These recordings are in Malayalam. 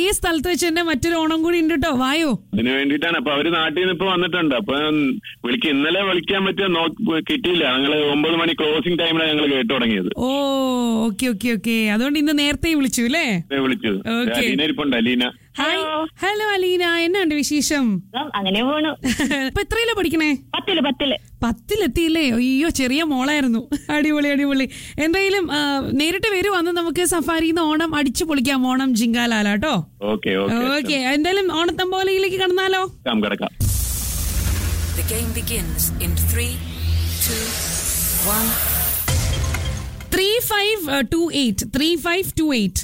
ഇതേ സ്ഥലത്ത് വെച്ച് തന്നെ മറ്റൊരു ഓണം കൂടി ഉണ്ട് കേട്ടോ വായോ അതിന് വേണ്ടിയിട്ടാണ് അപ്പൊ അവര് നാട്ടിൽ നിന്ന് ഇപ്പൊ വന്നിട്ടുണ്ട് അപ്പൊ വിളിക്ക ഇന്നലെ വിളിക്കാൻ പറ്റിയ നോ കിട്ടിയില്ല ഞങ്ങള് ഒമ്പത് മണി ക്ലോസിംഗ് ടൈമിലാണ് ഞങ്ങൾ കേട്ടു തുടങ്ങിയത് ഓ ഓക്കെ ഓക്കെ ഓക്കെ അതുകൊണ്ട് ഇന്ന് നേരത്തെ വിളിച്ചു അല്ലേ ദേ വിളിച്ചത് Okay. അലീന ഇരിപ്പുണ്ട് അലീന ഹായ് ഹലോ അലീന എന്നാണ്ട് വിശേഷം ആ, അങ്ങനെ പോണു ഇപ്പൊ എത്രയിലാ പഠിക്കണേ പത്തില് പത്തില് പത്തിലെത്തിയില്ലേ അയ്യോ ചെറിയ മോളായിരുന്നു അടിപൊളി അടിപൊളി എന്തായാലും ആ, നേരിട്ട് വരുവാന്ന് നമുക്ക് സഫാരിന്ന് ഓണം അടിച്ചു പൊളിക്കാം ഓണം ജിങ്കാലാല കേട്ടോ ഓക്കെ ഓക്കെ ഓക്കെ എന്തായാലും ഓണത്തമ്പോലയിലേക്ക് കടന്നാലോ കിടക്കാം The game begins in three, two, one. Three five two eight three five two eight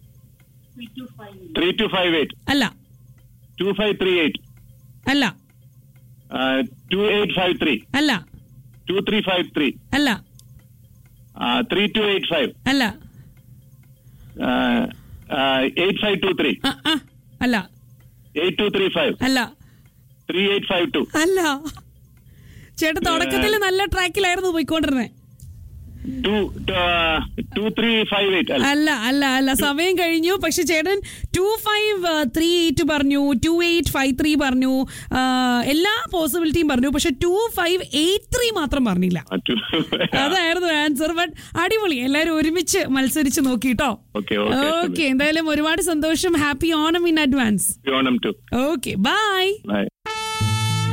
three two five eight അല്ല ടു ഫൈവ് ത്രീ എയ്റ്റ് അല്ല ടു എയ്റ്റ് ഫൈവ് ത്രീ അല്ല ടു ത്രീ ഫൈവ് ത്രീ അല്ല ത്രീ ടു എയ്റ്റ് ഫൈവ് അല്ല എയ്റ്റ് ഫൈവ് ടു ത്രീ ആ, ആ, അല്ല എയ്റ്റ് ടു ത്രീ ഫൈവ് അല്ല ത്രീ എയ്റ്റ് ഫൈവ് ടു അല്ല ചേട്ടൻ തുടക്കത്തിൽ നല്ല ട്രാക്കിലായിരുന്നു പോയിക്കൊണ്ടിരുന്നത് two two three five eight അല്ല അല്ല അല്ല അല്ല സമയം കഴിഞ്ഞു പക്ഷെ ചേട്ടൻ ടു ഫൈവ് ത്രീ എയ്റ്റ് പറഞ്ഞു ടു എയ്റ്റ് ഫൈവ് ത്രീ പറഞ്ഞു ആ, എല്ലാ പോസിബിലിറ്റിയും പറഞ്ഞു പക്ഷെ ടു ഫൈവ് എയ്റ്റ് ത്രീ മാത്രം പറഞ്ഞില്ല ആ, two- അതായിരുന്നു ആൻസർ ബട്ട് അടിപൊളി എല്ലാരും ഒരുമിച്ച് മത്സരിച്ച് നോക്കിട്ടോ Okay, okay. ഓക്കെ എന്തായാലും ഒരുപാട് സന്തോഷം happy Onam in advance Onam too okay bye by